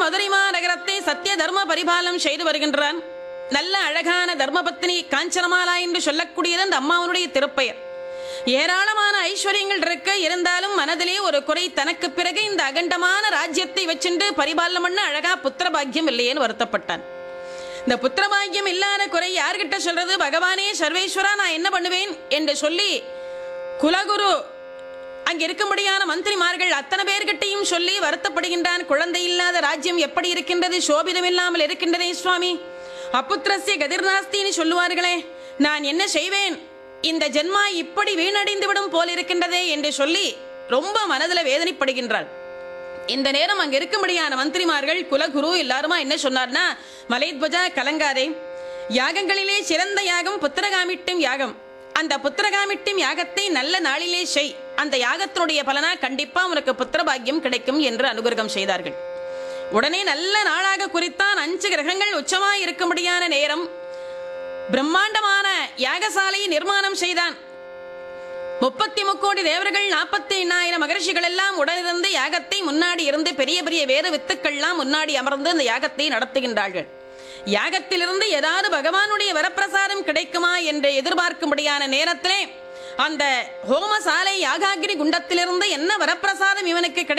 மதுரை மாநகரத்தை சத்திய தர்ம பரிபாலனம் செய்து வருகின்றான் நல்ல அழகான தர்மபத்தினி காஞ்சனமாலா என்று சொல்லக்கூடியது அந்த அம்மாவனுடைய திருப்பெயர் ஏராளமான ஐஸ்வர்யங்கள் இருக்க இருந்தாலும் மனதிலே ஒரு குறை தனக்கு பிறகு இந்த அகண்டமான ராஜ்யத்தை வச்சுண்டு பரிபாலனம் பண்ண அழகா புத்திர பாக்கியம் இல்லையேன்னு வருத்தப்பட்டான் இந்த புத்திரபாக்கியம் இல்லாத குறை யார்கிட்ட சொல்றது பகவானே சர்வேஸ்வரா நான் என்ன பண்ணுவேன் என்று சொல்லி குலகுரு அங்க இருக்கும்படியான மந்திரிமார்கள் அத்தனை பேர்கிட்டையும் சொல்லி வருத்தப்படுகின்றான் குழந்தை இல்லாத ராஜ்யம் எப்படி இருக்கின்றது சோபிதம் இல்லாமல் இருக்கின்றதே சுவாமி அப்புத்திரஸ்ய கதிர்நாஸ்தின்னு சொல்லுவார்களே நான் என்ன செய்வேன் இந்த ஜென்மா இப்படி வீணடைந்து விடும் போல் இருக்கின்றதே என்று சொல்லி ரொம்ப மனதுல வேதனைப்படுகின்றாள் இந்த நேரம் அங்க இருக்கும்படியான மந்திரிமார்கள் குலகுரு எல்லாருமா என்ன சொன்னார்னா மலைத்வஜா கலங்காதே யாகங்களிலே சிறந்த யாகம் புத்திரகாமிட்டும் யாகம் அந்த புத்திரகாமிட்டும் யாகத்தை நல்ல நாளிலே செய் அந்த யாகத்தினுடைய பலனா கண்டிப்பா உனக்கு புத்திர பாக்கியம் கிடைக்கும் என்று அனுகிரகம் செய்தார்கள் உடனே நல்ல நாளாக குறித்தான் அஞ்சு கிரகங்கள் உச்சமாய் இருக்கும்படியான நேரம் பிரம்மாண்டமான யாகசாலையை நிர்மாணம் செய்தான் முப்பத்தி முக்கோடி தேவர்கள் நாற்பத்தி எண்ணாயிரம் மகர்ஷிகள் எல்லாம் உடனிருந்து யாகத்தை முன்னாடி இருந்து பெரிய பெரிய வேத வித்துக்கள்லாம் முன்னாடி அமர்ந்து அந்த யாகத்தை நடத்துகின்றார்கள் யாகத்திலிருந்து ஏதாவது பகவானுடைய வரப்பிரசாதம் கிடைக்குமா என்று எதிர்பார்க்கும்படியான நேரத்திலே அந்த ஹோமசாலை யாகாகிரி குண்டத்திலிருந்து என்ன வரப்பிரசாதம் இவனுக்கு கிடை